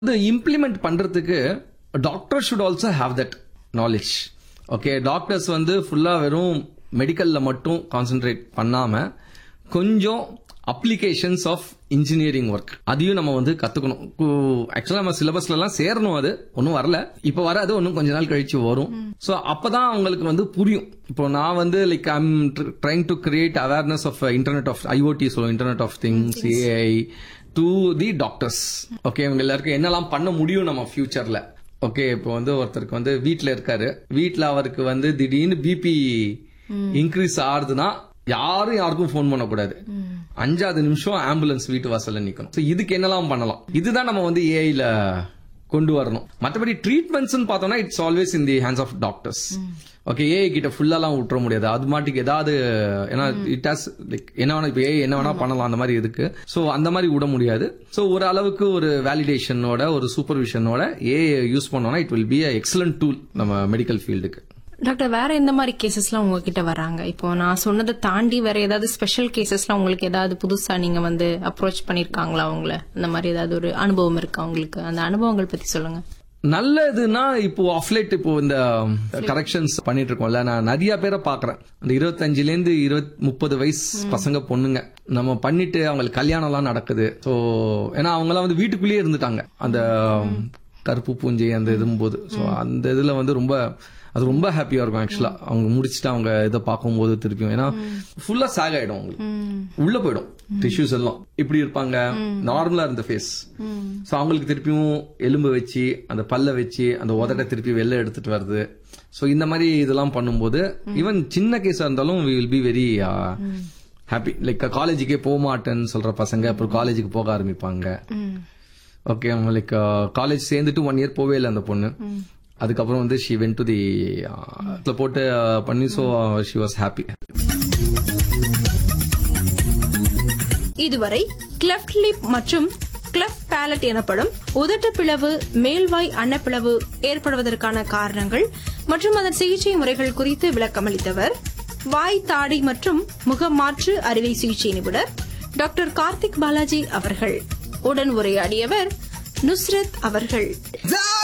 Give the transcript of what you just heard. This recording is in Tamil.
இது இம்ப்ளிமெண்ட் பண்றதுக்கு doctor should also have that knowledge okay doctors வந்து ஃபுல்லா வெறும் மெடிக்கல்ல மட்டும் கான்சென்ட்ரேட் பண்ணாம கொஞ்சம் அப்ளிகேஷன்ஸ் ஆஃப் இன்ஜினியரிங் ஒர்க் அதையும் நம்ம வந்து கத்துக்கணும் ஆக்சுவலா நம்ம சிலபஸ்ல எல்லாம் சேரணும் அது ஒன்றும் வரல இப்போ வராது ஒன்றும் கொஞ்ச நாள் கழிச்சு வரும் ஸோ அப்பதான் அவங்களுக்கு வந்து புரியும் இப்போ நான் வந்து like I'm trying to create awareness of internet of IoT சொல்லுவோம் internet of things AI to the doctors okay இவங்க எல்லாருக்கும் என்னெல்லாம் பண்ண முடியும் நம்ம ஃபியூச்சர்ல ஓகே இப்போ வந்து ஒருத்தருக்கு வந்து வீட்ல இருக்காரு வீட்ல அவருக்கு வந்து திடீர்னு பிபி இன்க்ரீஸ் ஆகுதுன்னா யாரும் யாருக்கும் ஃபோன் பண்ணக்கூடாது அஞ்சாவது நிமிஷம் ஆம்புலன்ஸ் வீட்டு வாசல்ல நிக்கணும் So இதுக்கு என்னெல்லாம் பண்ணலாம் இதுதான் நம்ம வந்து ஏஐல கொண்டு வரணும் மற்றபடி ட்ரீட்மெண்ட்ஸ் பார்த்தோம்னா it's always in the hands of doctors okay AI கிட்ட ஃபுல்லாலாம் விட்டுற முடியாது அது மாட்டிக்கு ஏதாவது ஏன்னா இட் ஹாஸ் லைக் என்ன வேணா இப்போ ஏஐ என்ன வேணா பண்ணலாம் அந்த மாதிரி இருக்கு ஸோ அந்த மாதிரி விட முடியாது ஸோ ஒரு அளவுக்கு ஒரு வேலிடேஷனோட ஒரு சூப்பர்விஷனோட ஏஐ யூஸ் பண்ணோம்னா it will be a excellent tool நம்ம மெடிக்கல் ஃபீல்டுக்கு டாக்டர் வேற எந்த மாதிரி கேசஸ்லாம் உங்ககிட்ட வராங்க இப்போ நான் சொன்னதை தாண்டி வேற ஏதாவது ஸ்பெஷல் கேசஸ்லாம் உங்களுக்கு ஏதாவது புதுசா நீங்க வந்து அப்ரோச் பண்ணிருக்காங்களா உங்களை அந்த மாதிரி ஏதாவது ஒரு அனுபவம் இருக்கா உங்களுக்கு அந்த அனுபவங்கள் பத்தி சொல்லுங்க நல்லதுன்னா இப்போ ஆஃப்லைட் இப்போ இந்த கரெக்ஷன்ஸ் பண்ணிட்டு இருக்கோம்ல நான் நிறைய பேரை பாக்குறேன் அந்த இருபத்தஞ்சுல இருந்து இருபத் முப்பது வயசு பசங்க பொண்ணுங்க நம்ம பண்ணிட்டு அவங்களுக்கு கல்யாணம் எல்லாம் நடக்குது ஸோ ஏன்னா அவங்க எல்லாம் வந்து வீட்டுக்குள்ளேயே இருந்துட்டாங்க அந்த கருப்பு பூஞ்சை அந்த இதும்போது ஸோ அந்த இதுல வந்து ரொம்ப அது ரொம்ப ஹாப்பியா இருக்கும் ஆக்சுவலா அவங்க முடிச்சுட்டு அவங்க இதை பார்க்கும்போது திருப்பியும் ஏன்னா ஃபுல்லா சாக் ஆயிடும் அவங்களுக்கு உள்ள போயிடும் டிஷ்யூஸ் எல்லாம் இப்படி இருப்பாங்க நார்மலா இருந்த ஃபேஸ் சோ அவங்களுக்கு திருப்பியும் எலும்பு வச்சு அந்த பல்ல வச்சு அந்த உதட்ட திருப்பி வெளில எடுத்துட்டு வருது சோ இந்த மாதிரி இதெல்லாம் பண்ணும்போது ஈவன் சின்ன கேஸா இருந்தாலும் we will be very happy like காலேஜுக்கே போக மாட்டேன்னு சொல்ற பசங்க அப்புறம் காலேஜுக்கு போக ஆரம்பிப்பாங்க ஓகே அவங்க லைக் காலேஜ் சேர்ந்துட்டு ஒன் இயர் போவே இல்லை அந்த பொண்ணு அதுக்கப்புறம் வந்து ஷி வென் டு தி போட்டு uh, பண்ணி ஸோ ஷி வாஸ் ஹாப்பி இதுவரை கிளெஃப்ட் லிப் மற்றும் கிளெஃப்ட் பேலட் எனப்படும் உதட்டு பிளவு மேல்வாய் அன்னப்பிளவு ஏற்படுவதற்கான காரணங்கள் மற்றும் அதன் சிகிச்சை முறைகள் குறித்து விளக்கமளித்தவர் வாய் தாடை மற்றும் முகமாற்று அறுவை சிகிச்சை நிபுணர் டாக்டர் கார்த்திக் பாலாஜி அவர்கள் உடன் உரையாடியவர் நுஸ்ரத் அவர்கள்